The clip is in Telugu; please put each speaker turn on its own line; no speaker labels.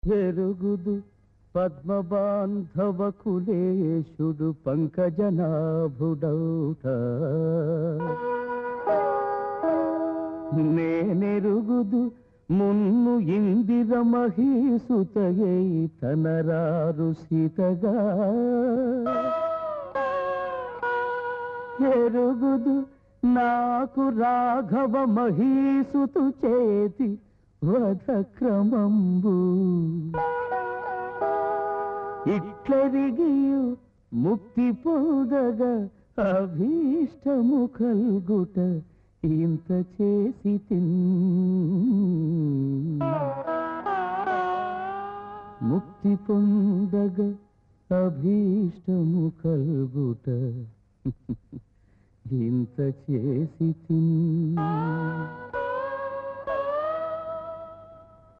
ఎరుగుదు పద్మబాంధవ కులేశుడు పంకజనాభుడౌట నేనెరుగుదు మున్ను ఇందిర మహీసుతయై తనరారు సీతగా ఎరుగుదు నాకు రాఘవ మహీసుతు చేతి వధక్రమంబు ఇట్లరిగియు ముక్తి పొందగ అభీష్టము కల్గుట ఇంత చేసి ముక్తి పొందగ అభీష్టము కల్గుట ఇంత చేసి తిన్